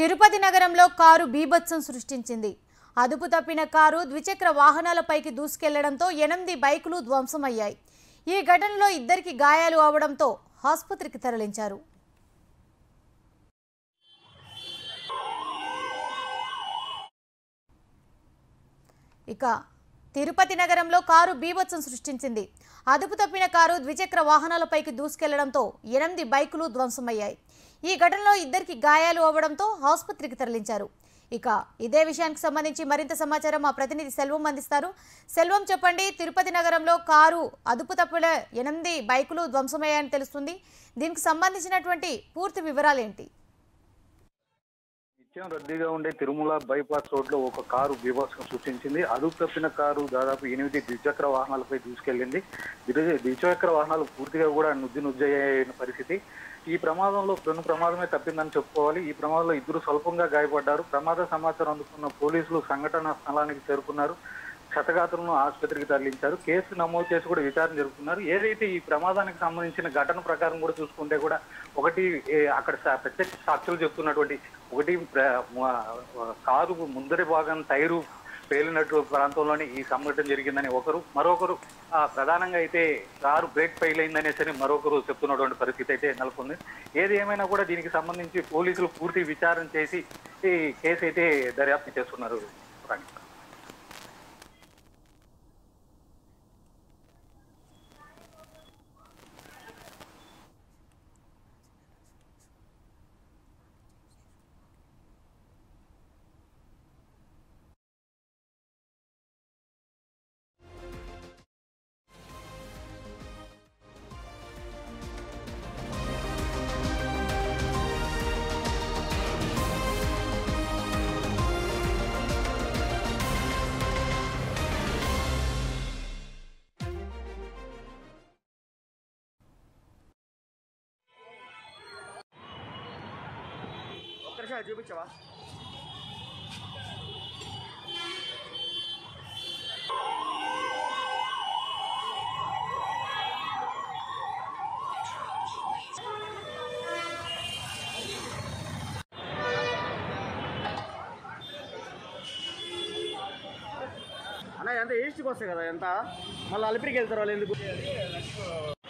తిరుపతి నగరంలో కారు బీభత్సం సృష్టించింది అదుపు తప్పిన కారు ద్విచక్ర వాహనాలపైకి దూసుకెళ్లడంతో ఎనిమిది బైకులు ధ్వంసమయ్యాయి ఈ ఘటనలో ఇద్దరికి గాయాలు అవడంతో ఆసుపత్రికి తరలించారు ఇక తిరుపతి నగరంలో కారు బీభత్సం సృష్టించింది అదుపు తప్పిన కారు ద్విచక్ర వాహనాలపైకి దూసుకెళ్లడంతో ఎనిమిది బైకులు ధ్వంసమయ్యాయి ఈ ఘటనలో ఇద్దరికి గాయాలు అవ్వడంతో ఆసుపత్రికి తరలించారు ఇక ఇదే విషయానికి సంబంధించి మరింత సమాచారం మా ప్రతినిధి సెల్వం అందిస్తారు సెల్వం చెప్పండి తిరుపతి నగరంలో కారు అదుపు తప్పిన ఎనిమిది బైకులు ధ్వంసమయ్యాయని తెలుస్తుంది దీనికి సంబంధించినటువంటి పూర్తి వివరాలు ఏంటి నిత్యం రద్దీగా ఉండే తిరుమల బైపాస్ రోడ్ లో ఒక కారు బీభత్సం సృష్టించింది అదుపు తప్పిన కారు దాదాపు ఎనిమిది ద్విచక్ర వాహనాలపై దూసుకెళ్లింది ద్వి- ద్విచక్ర వాహనాలు పూర్తిగా కూడా నుజ్జు నుజ్జయ్యైన పరిస్థితి ఈ ప్రమాదంలో పెను ప్రమాదమే తప్పిందని చెప్పుకోవాలి ఈ ప్రమాదంలో ఇద్దరు స్వల్పంగా గాయపడ్డారు ప్రమాద సమాచారం అందుకున్న పోలీసులు సంఘటన స్థలానికి చేరుకున్నారు క్షతగాత్రులను ఆసుపత్రికి తరలించారు కేసు నమోదు చేసి కూడా విచారణ జరుపుతున్నారు ఏదైతే ఈ ప్రమాదానికి సంబంధించిన ఘటన ప్రకారం కూడా చూసుకుంటే కూడా ఒకటి ఏ, అక్కడ సా- ప్రత్యక్ష సాక్షులు చెప్తున్నటువంటి ఒకటి ప్ర- మ- కారు ముందరి భాగం టైరు పేలినట్టు ప్రాంతంలోనే ఈ సంఘటన జరిగిందని ఒకరు మరొకరు ఆ, ప్రధానంగా అయితే కారు బ్రేక్ ఫెయిల్ అయిందనేసి అని మరొకరు చెప్తున్నటువంటి పరిస్థితి అయితే నెలకొంది ఏది ఏమైనా కూడా దీనికి సంబంధించి పోలీసులు పూర్తి విచారణ చేసి ఈ కేసు అయితే దర్యాప్తు చేస్తున్నారు రాణి. ఒక్క నిమిషం అది చూపించవా అన్న ఎంత ఈస్ట్కి వస్తాయి కదా ఎంత మళ్ళీ అలిపిరికి వెళ్తారు వాళ్ళు ఎందుకు